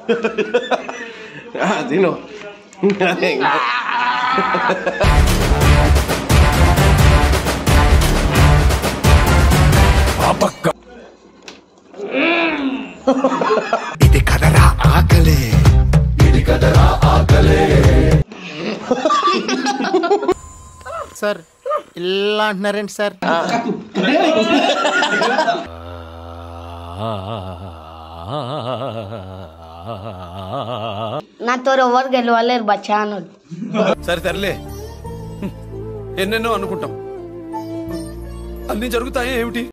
ఆ, తిను అదే ఇంకా. ఇది కదరా ఆకలే సార్ ఇలా అంటున్నారేంటి సార్ నాతో ఎవరు గెలవలేరు బచ్చాను సరే తరలే ఎన్నెన్నో అనుకుంటాం అన్ని జరుగుతాయి ఏమిటి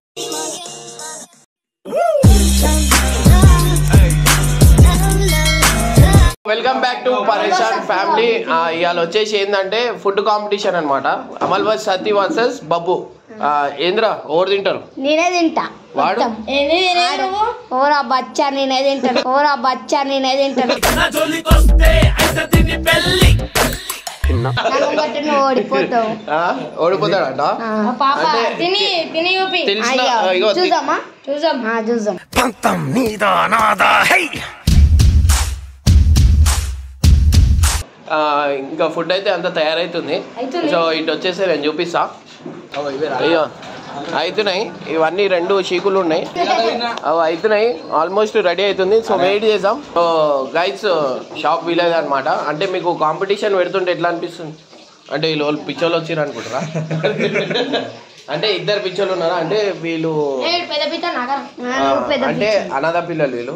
welcome back to Pareshan family ఇవాళ వచ్చేసి ఏంటంటే ఫుడ్ కాంపిటీషన్ అనమాట అమల్ బస్ సతీ వర్సెస్ బబ్బు ఆ, ఏంద్రా ఓవర్ తింటారు నేనే తింటా వాడు? మొత్తం. ఓరా బచ్చా నేనే తింటాను ఓరా బచ్చా నేనే తింటాను నన్ను బట్టి నువ్వు ఓడిపోతావు ఆ, ఓడిపోతాడంట అంటే తిని తిని చూపి తెలిసిన ఇగో తి- చూద్దామా చూద్దాం ఆ, చూద్దాం పంతం నీదా నాదా హై ఆ, ఇంకా ఫుడ్ అయితే అంత తయారైతుంది అవుతుంది. సో ఇటు వచ్చేసి నేను చూపిస్తా అయ్యో అవుతున్నాయి ఇవన్నీ రెండు షీకులు ఉన్నాయి అవి అవుతున్నాయి ఆల్మోస్ట్ రెడీ అవుతుంది సో వెయిట్ చేద్దాం సో గైడ్స్ షాప్ విలేజ్ అనమాట అంటే మీకు కాంపిటీషన్ పెడుతుంటే ఎట్లా అనిపిస్తుంది అంటే వీళ్ళు వాళ్ళు పిచ్చోళ్ళు వచ్చిర్రు అనుకుంటారా అంటే ఇద్దరు పిచ్చోళ్ళు ఉన్నారా అంటే వీళ్ళు పెద్ద పిచ్చ ఆ, అంటే అనాథ పిల్లలు వీళ్ళు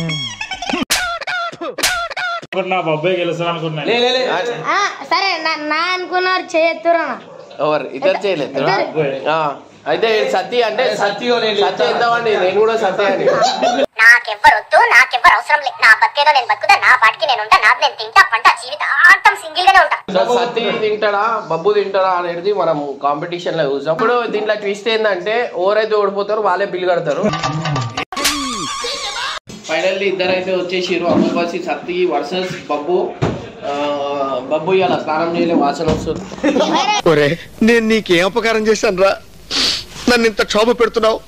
నా బాబాయ్ గెలుస్తాను అనుకుంటున్నాను సరే నా- నా అనుకున్నారు చేయత్తురా ఎవరు ఇద్దరు చేయలేదు ఆ, అయితే సత్య అంటే సత్య సత్య ఎంతమండి నేను కూడా సత్య అని నాకెవ్వరొద్దు నాకెవ్వరు అవసరం లేదు నా బతికేదో నేను బతుకుతా నా పాటికి నేను ఉంటా నాది నేను తింటా పంట జీవితాంతం సింగిల్ గానే ఉంటా సో సత్య తింటాడా బబ్బు తింటాడా అనేది మనం కాంపిటీషన్ లో చూసాం ఇప్పుడు దీంట్లో ట్విస్ట్ ఏంటంటే ఎవరైతే ఓడిపోతారో వాళ్ళే బిల్లు కడతారు ఫైనల్లీ ఇద్దరు అయితే వచ్చేసిరు అమ్మవాసి సత్తి వర్సెస్ బబ్బు ఆ, బబ్బు ఇలా స్నానం చేయలే వాసన వస్తుంది ఒరే నేను నీకేం అపకారం చేశాను రా నన్ను ఇంత క్షోభ పెడుతున్నావు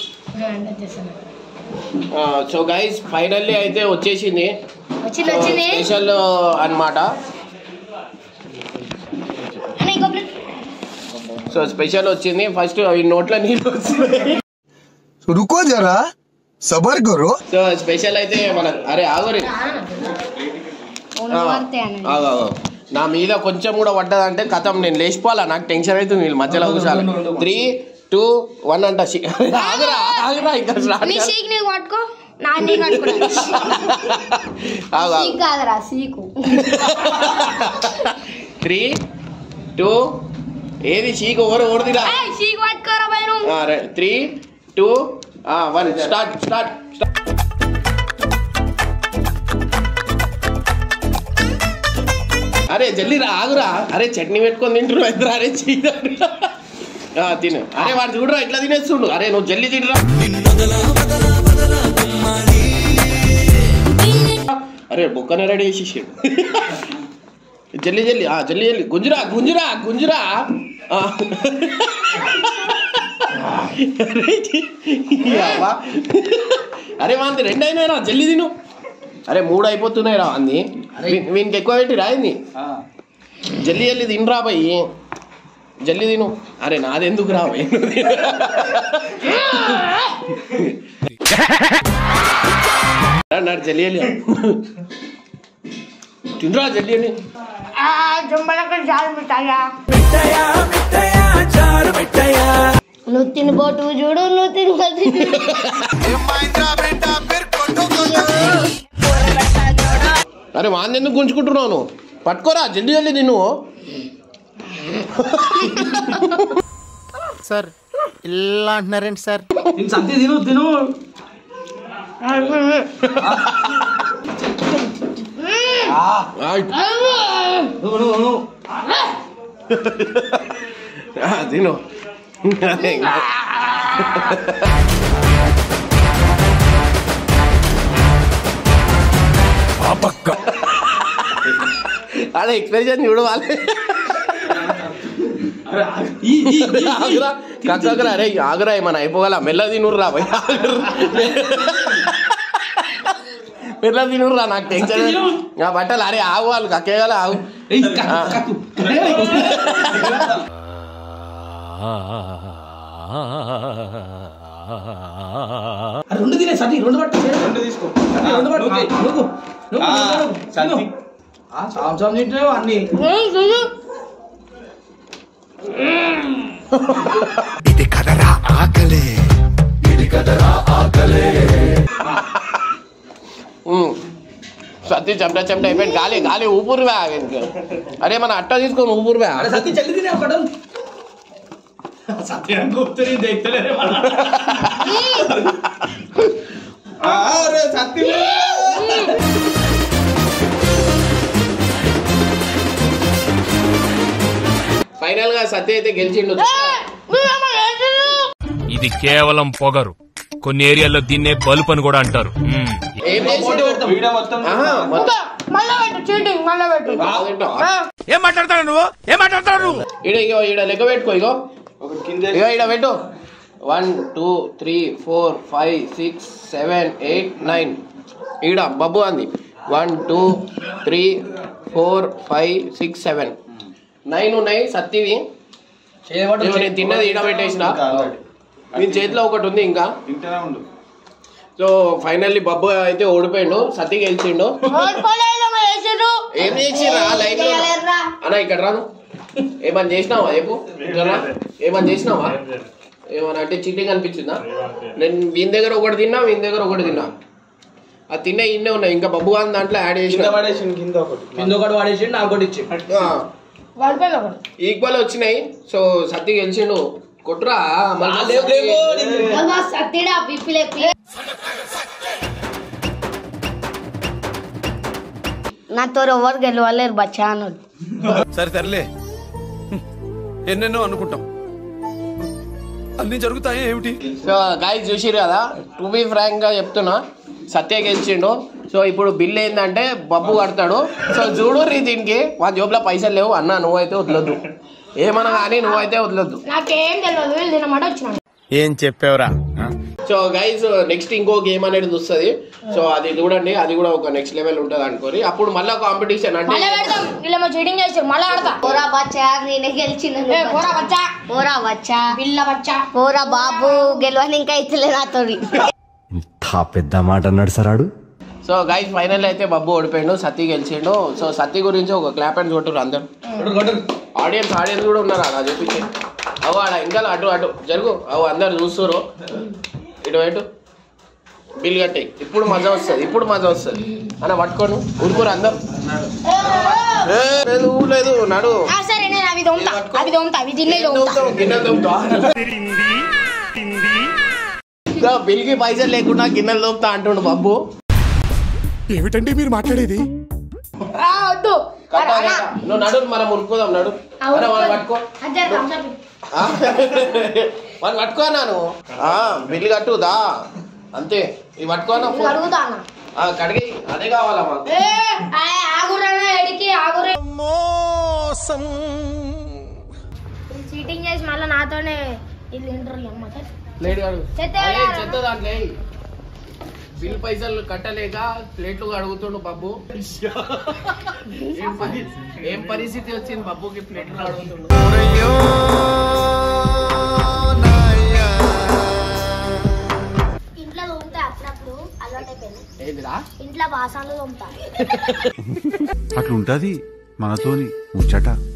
సో గైస్ ఫైనల్లీ అయితే వచ్చేసింది వచ్చింది వచ్చింది స్పెషల్ అన్నమాట అన్న, ఇంకో ప్లేట్. సో స్పెషల్ వచ్చింది ఫస్ట్ ఈ నోట్లో నీళ్ళు వస్తున్నాయి రుకో జరా సబర్ కరో సో స్పెషల్ అయితే మన అరే ఆగోరి అవును, అంతే అన్న. ఆగు, ఆగు. నా మీద కొంచెం కూడా పడ్డదంటే కథం నేను లేచిపోవాలా నాకు టెన్షన్ అవుతుంది వీళ్ళు మధ్యలో కూర్చోాలి త్రీ టూ వన్ అంట షి- ఆగురా ఆగురా ఇంకా స్టార్ట్ నీ సీక్ నీకు పట్టుకో నా నీకు పట్టుకున్నా ఆగు ఆగు సీక్ కాదురా సీకు త్రీ టూ ఏది చీకు ఓవర్ ఓడిదిరా ఏయ్, సీక్ పట్టుకోరా భయ నువ్వు three two one start start అరే జల్దీ రా ఆగురా అరే చట్నీ పెట్టుకొని తింటున్నావు ఇద్దరు అరే చీదారు తిను అరే వాడు చూడరా ఇట్లా తినేస్తుండు అరే నువ్వు జల్దీ తినరా అరే బొక్కనే రెడీ చేసేసాడు జల్లి జల్లి ఆ జల్లి జల్లి గుంజురా గుంజురా గుంజురా ఆ. అరే చి- ఈ అవ్వ. అరే వాంది రెండు అయినాయిరా జల్లి తిను అరే మూడు అయిపోతున్నాయి రా అంది వీ- వీనికి ఎక్కువ పెట్టి రాయింది జల్లి జల్లి తినరా పోయి జల్లి తిను అరే నాదెందుకు రా భయ్ నువ్వు తిను. అన్నాడు జల్లి జల్లి తినరా జల్లి అని జంబలక్కడ చాలు మిఠాయా నువ్వు తినబోటు చూడు నువ్వు తినబోతు చూడు అరే వాందెందుకు గుంజుకుంటున్నావు నువ్వు పట్టుకోరా జల్దీ జల్దీ తిను సార్ ఇలా అంటున్నారేంటి సార్ ఆయ్. ఆ, తిను అదే ఇంకా. అదే ఎక్స్ప్రెషన్ చూడవాలి ఆగురా కక్కరా అరే ఆగురా ఏమన్నా అయిపోగల మెల్ల తినుర్రా భయ్ పిల్ల తినురా నాకు టెన్షన్ నా బట్టలు అరే ఆగు వాళ్ళు కక్కేగల ఆగు ఆ. రెండు తినే సతి రెండు పట్టు రెండు తీసుకో రెండు పట్టు నువ్వు నువ్వు సాంసం తింటావు అన్ని ఇది కదరా ఆకలే ఇది కదరా ఆకలే ఉమ్. సత్తి చెమట చెమట అయిపోయింది గాలి గాలి ఊపిరి వే ఇంకా అరే మన అట్ట తీసుకొని ఊపిరి వే అరే సతి జల్ది తినే ఒకడు సత్యం గుప్తుని দেখతలేరే అరే సత్తి ఫైనల్ గా సత్య అయితే గెలిచిండు ఇది కేవలం పొగరు కొన్ని ఏరియాల్లో దీన్నే బలుపు అని కూడా అంటారు మ్మ్. ఏం చేసిండు వీడియో మొత్తం ఆహా, మొత్తం మళ్ళా పెట్టు చీటింగ్ మళ్ళా పెట్టు బాగా తింటావా? ఏం మాట్లాడతాడు నువ్వు ఏం మాట్లాడతాడు నువ్వు ఈడ ఇగో ఈడ లెక్క పెట్టుకో ఇగో ఒకటి కింద ఇగో ఈడ పెట్టు one two three four five six seven eight nine ఈడ బబ్బు అంది one two three four five six seven nine ఉన్నాయి సత్తివి చేయబట్టు ఇగో నేను తిన్నది ఈడ పెట్టేసిన మీ చేతిలో ఒకటి ఉంది ఇంకా ఇంటనే ఉండు సో ఫైనల్లీ బబ్బు అయితే ఓడిపోయిండు సత్తి గెలిచిండు ఓడిపోలేదు మరి వేసిర్రు ఏం చేసిరా లైన్ లో చేయలేరురా. అన్న ఇక్కడ రాను ఏమని చేసినావా రేపు ఇక్కడ్రా. ఏమని చేసినావా ఏమన్నా అంటే చీటింగ్ అనిపించిందా నేను వీని దగ్గర ఒకటి తిన్నా వీని దగ్గర ఒకటి తిన్నా అది తిన్నా ఇన్నే ఉన్నాయి ఇంకా బబ్బు గాని దాంట్లో యాడ్ కింద చేసిన పడేసి కింద ఒకటి కింద ఒకటి పడేసి నాకు ఒకటి ఇచ్చి ఓడిపోయింది ఒకడు ఈక్వల్ వచ్చినాయి సో సత్తి గెలిచిండు కొట్రా మళ్ళీ లేవు, లేవు, లేవు. అమ్మా, సత్తిడా పిప్పి లేపి నాతో ఎవరు గెలవలేరు బచ్చా అన్నాడు సరే సర్లే ఎన్నెన్నో అనుకుంటాం అన్ని జరుగుతాయి ఏమిటి సో గాయ చూసిరు కదా టు బి ఫ్రాంక్ గా చెప్తున్నా సత్య గెలిచిండు సో ఇప్పుడు బిల్ ఏంటంటే బబ్బు కడతాడు సో చూడు రీ దీనికి మా జోబులో పైసలు లేవు అన్న నువ్వైతే వదలొద్దు ఏమన్నా కానీ నువ్వైతే వదలొద్దు నాకేం తెలియదు వీళ్ళు తినమాట వచ్చినాను ఏం చెప్పావురా సో గైజ్ నెక్స్ట్ ఇంకో గేమ్ అనేది వస్తుంది సో అది చూడండి అది కూడా ఒక నెక్స్ట్ లెవెల్ ఉంటుంది అనుకోరి అప్పుడు మళ్ళీ కాంపిటీషన్ అంటే మళ్ళీ పెడతాం వీళ్ళేమో చీటింగ్ చేస్తారు మళ్ళీ ఆడతా పోరా బచ్చా నేనే గెలిచిన పోరా బచ్చా పోరా బచ్చా పిల్ల బచ్చా పోరా బాబు గెలవని ఇంకా ఇచ్చలే నాతో ఇంత పెద్ద మాట అన్నాడు సరాడు సో గైజ్ ఫైనల్ అయితే బబ్బు ఓడిపోయిండు సత్తి గెలిచిండు సో సత్తి గురించి ఒక క్లాప్ అండ్ కొట్టురు అందరు ఆడియన్స్ ఆడియన్స్ కూడా ఉన్నారు అలా చూపించి అవు ఆడ ఇంకా అటు అటు జరుగు అవు అందరు చూస్తురు ఇటు ఇటు బిల్ కట్టాయి ఇప్పుడు మజా వస్తుంది ఇప్పుడు మజా వస్తుంది అన్న పట్టుకోను ఊరుకోరు అందరు ఏ, లేదు లేదు నడు సరే నేను అవి దొంగతా అవి దొంగతా అవి తిన్నే దొంగతా దొంగతావు, గిన్నెలు దొంగతావా? ఇంకా బిల్కి పైసలు లేకుండా గిన్నెలు దొంగతా అంటుండు బాబు ఏమిటండి మీరు మాట్లాడేది ఆ, వద్దు కట్టా, కట్టా. నువ్వు నడు మనం ఉరుకుదాం నడు అరే వాళ్ళు పట్టుకో అజ్జా, thumbs up. ఆ? వాళ్ళు పట్టుకోనాను బిల్లు కట్టుదా అంతే ఇవి పట్టుకోనా నేను అడుగుతా అన్న కడిగి అదే కావాలా మాకు ఏ, ఆ, ఆగురన్నా ఎడికి ఆగురే చీటింగ్ చేసి మళ్ళీ నాతోనే ఇది ఇంటర్వ్యూ అమ్మ ప్లేట్ కడుగు చెత్త అరే, వేయాలా? చెత్త దాంట్లో వేయ్. బిల్ పైసలు కట్టలేక ప్లేట్లు అడుగుతుండు బాబు ఏం పరి- ఏం పరిస్థితి వచ్చింది బాబుకి ప్లేట్లు అడుగుతుండు ఇంట్లో తోముతా అప్పుడప్పుడు అలవాటు అయిపోయింది ఏందిరా ఇంట్లో బాసాలు తోముతా అట్లుంటది మనతోని ముచ్చట